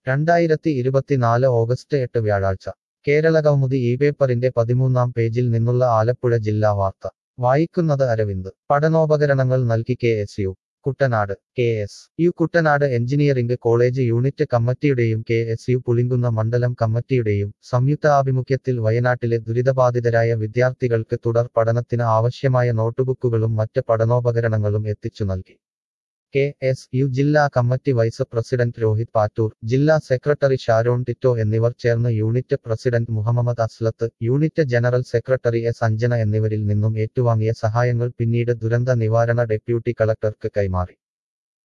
രണ്ടായിരത്തി ഇരുപത്തിനാല് ഓഗസ്റ്റ് എട്ട് വ്യാഴാഴ്ച കേരള കൗമുദി ഈ പേപ്പറിന്റെ പതിമൂന്നാം പേജിൽ നിന്നുള്ള ആലപ്പുഴ ജില്ലാ വാർത്ത വായിക്കുന്നത് അരവിന്ദ് പഠനോപകരണങ്ങൾ നൽകി K S U Kuttanad K S U Kuttanad engineering college unit കമ്മിറ്റിയുടെയും കെ എസ് യു പുളിങ്കുന്ന മണ്ഡലം കമ്മിറ്റിയുടെയും സംയുക്ത ആഭിമുഖ്യത്തിൽ വയനാട്ടിലെ ദുരിതബാധിതരായ വിദ്യാർത്ഥികൾക്ക് തുടർ പഠനത്തിന് ആവശ്യമായ നോട്ടുബുക്കുകളും മറ്റ് പഠനോപകരണങ്ങളും എത്തിച്ചു നൽകി കെ എസ് യു ജില്ലാ committee vice president Rohit Pattoor ജില്ലാ സെക്രട്ടറി ഷാരോൺ ടിറ്റോ എന്നിവർ ചേർന്ന് unit president Muhammad Aslath unit general secretary S Anjana എന്നിവരിൽ നിന്നും ഏറ്റുവാങ്ങിയ സഹായങ്ങൾ പിന്നീട് ദുരന്ത നിവാരണ ഡെപ്യൂട്ടി കളക്ടർക്ക് കൈമാറി